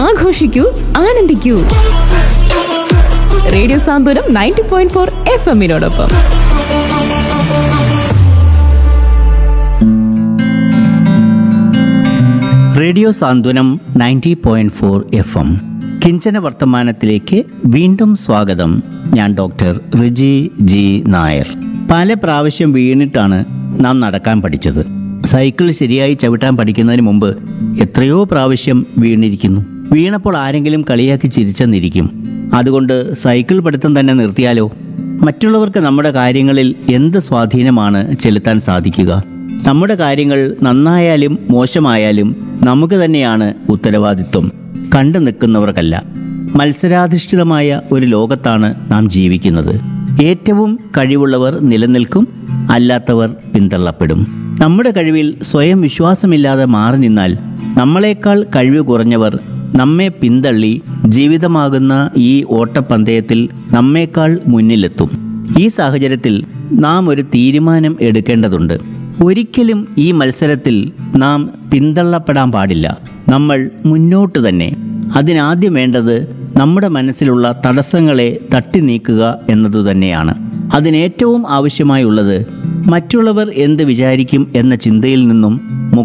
ആഘോഷിക്കൂ ആനന്ദിക്കൂ radio Santhwanam ninety point four F എമ്മിനോടൊപ്പം radio Santhwanam ninety point four F M കിഞ്ചന വർത്തമാനത്തിലേക്ക് വീണ്ടും സ്വാഗതം ഞാൻ ഡോക്ടർ റിജി ജി നായർ പല പ്രാവശ്യം വീണിട്ടാണ് നാം നടക്കാൻ പഠിച്ചത് സൈക്കിൾ ശരിയായി ചവിട്ടാൻ പഠിക്കുന്നതിന് മുമ്പ് എത്രയോ പ്രാവശ്യം വീണിരിക്കുന്നു വീണപ്പോൾ ആരെങ്കിലും കളിയാക്കി ചിരിച്ചെന്നിരിക്കും അതുകൊണ്ട് സൈക്കിൾ പഠിത്തം തന്നെ നിർത്തിയാലോ മറ്റുള്ളവർക്ക് നമ്മുടെ കാര്യങ്ങളിൽ എന്ത് സ്വാധീനമാണ് ചെലുത്താൻ സാധിക്കുക നമ്മുടെ കാര്യങ്ങൾ നന്നായാലും മോശമായാലും നമുക്ക് തന്നെയാണ് ഉത്തരവാദിത്വം കണ്ടു നിൽക്കുന്നവർക്കല്ല മത്സരാധിഷ്ഠിതമായ ഒരു ലോകത്താണ് നാം ജീവിക്കുന്നത് ഏറ്റവും കഴിവുള്ളവർ നിലനിൽക്കും അല്ലാത്തവർ പിന്തള്ളപ്പെടും നമ്മുടെ കഴിവിൽ സ്വയം വിശ്വാസമില്ലാതെ മാറി നിന്നാൽ നമ്മളെക്കാൾ കഴിവ് കുറഞ്ഞവർ നമ്മെ പിന്തള്ളി ജീവിതമാകുന്ന ഈ ഓട്ടപ്പന്തയത്തിൽ നമ്മേക്കാൾ മുന്നിലെത്തും ഈ സാഹചര്യത്തിൽ നാം ഒരു തീരുമാനം എടുക്കേണ്ടതുണ്ട് ഒരിക്കലും ഈ മത്സരത്തിൽ നാം പിന്തള്ളപ്പെടാൻ പാടില്ല നമ്മൾ മുന്നോട്ട് തന്നെ അതിനാദ്യം വേണ്ടത് നമ്മുടെ മനസ്സിലുള്ള തടസ്സങ്ങളെ തട്ടി നീക്കുക എന്നതു തന്നെയാണ് അതിനേറ്റവും ആവശ്യമായുള്ളത് മറ്റുള്ളവർ എന്ത് വിചാരിക്കും എന്ന ചിന്തയിൽ നിന്നും